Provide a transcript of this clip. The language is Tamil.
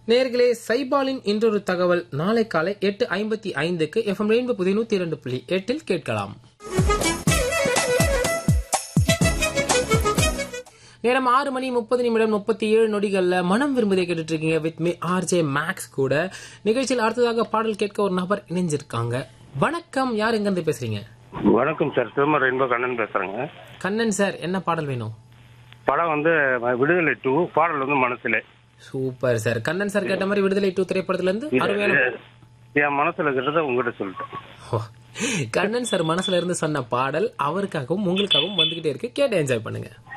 நேர்களே சைபாலின் இன்றொரு தகவல் நாளை காலை எட்டு ஐம்பத்தி ஐந்துக்கு எஃப்எம் ரெயின்போ புதிய நூத்தி இரண்டு புள்ளி எட்டில் கேட்கலாம் நேரம் ஆறு மணி முப்பது நிமிடம் முப்பத்தி ஏழு நொடிகள்ல மனம் விரும்புதை கேட்டுட்டு இருக்கீங்க வித் மீ ஆர்ஜே மேக்ஸ் கூட நிகழ்ச்சியில் அடுத்ததாக பாடல் கேட்க ஒரு நபர் இணைஞ்சிருக்காங்க வணக்கம் யார் எங்க இருந்து பேசுறீங்க வணக்கம் சார் சிதம்பரம் ரெயின்போ கண்ணன் பேசுறேங்க கண்ணன் சார் என்ன பாடல் வேணும் படம் வந்து விடுதலை டூ பாடல் வந்து மனசுல சூப்பர் சார் கண்ணன் சார் கேட்ட மாதிரி விடுதலை டூ திரைப்படத்துல இருந்து அருமையான என் மனசுல இருக்கிறத உங்ககிட்ட சொல்லிட்டேன் ஓ, கண்ணன் சார் மனசுல இருந்து சொன்ன பாடல் அவருக்காகவும் உங்களுக்காகவும் வந்துகிட்டே இருக்கு கேட்டு என்ஜாய் பண்ணுங்க